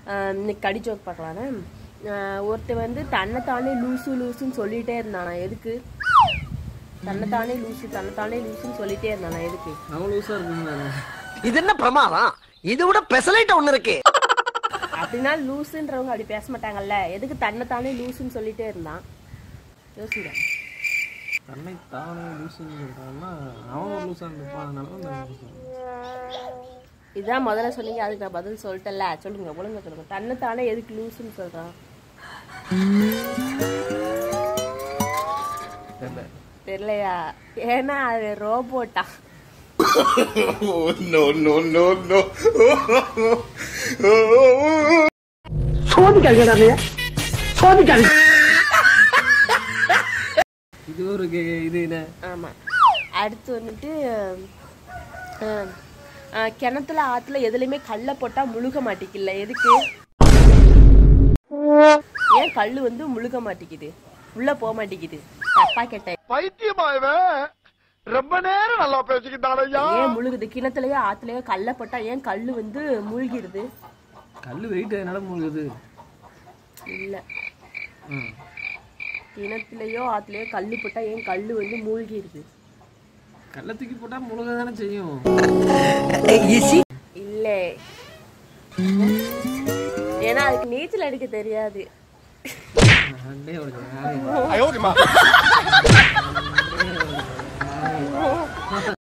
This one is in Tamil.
ஆஹ் இன்னைக்கு கடி ஜோக் பார்க்கலான்னு ஆஹ் ஒருத்தன் வந்து தன்னைத்தானே லூசு லூசுன்னு சொல்லிட்டே இருந்தானா எதுக்கு தன்னைத்தானே லூசு தன்னைத்தானே லூசுன்னு சொல்லிட்டே இருந்தானா எதுக்கு அவன் லூசா இருக்குங்க இது என்ன பிரமாதம் இது விட பெசலைட் ஒண்ணு இருக்கு அப்படின்னா லூசுன்றவங்க அப்படி பேச மாட்டாங்கல்ல எதுக்கு தன்னைத்தானே லூசுன்னு சொல்லிட்டே இருந்தான் யோசிங்க தன்னை தானே லூசுன்னு சொல்றான்னா அவன் ஒரு லூசா இருந்திருப்பான் அதனால தான் நான் லூசா இருந்தேன். இதான் முதல்ல சொன்னீங்க அதுக்கு நான் பதில் சொல்லிட்டேன்ல சொல்லுங்க ஒழுங்கா சொல்லுங்க தன்னைத்தானே எதுக்கு லூசுன்னு சொல்றான் தெரியல தெரியலையா ஏன்னா அது ரோபோட்டா இது ஒரு கே- இது என்ன ஆமா அடுத்து வந்துட்டு அஹ், அஹ், கிணத்துல ஆத்துல எதுலயுமே கல்ல போட்டா முழுக மாட்டேங்கல எதுக்கு ஏன் கல்லு வந்து முழுக மாட்டேங்குது உள்ள போக மாட்டேங்குது தப்பா கேட்டேன் பைத்தியமாயவன் ரொம்ப நேரம் நல்லா பேசிக்கிட்டான் ஐயா ஏன் முழுகுது கிணத்துலயோ ஆத்துலயோ கல்ல போட்டா ஏன் கல்லு வந்து மூழ்கிடுது கல் வெயிட் அதனால முழுகுது இல்ல ம். கிணத்துலயோ ஆத்துலயோ கல்லு போட்டா ஏன் கல்லு வந்து மூழ்கிடுது கல்லை தூக்கி போட்டா முழுக தானே செய்யும் இல்ல ஏன்னா அதுக்கு நீச்சல் அடிக்க தெரியாது அண்டே ஒரு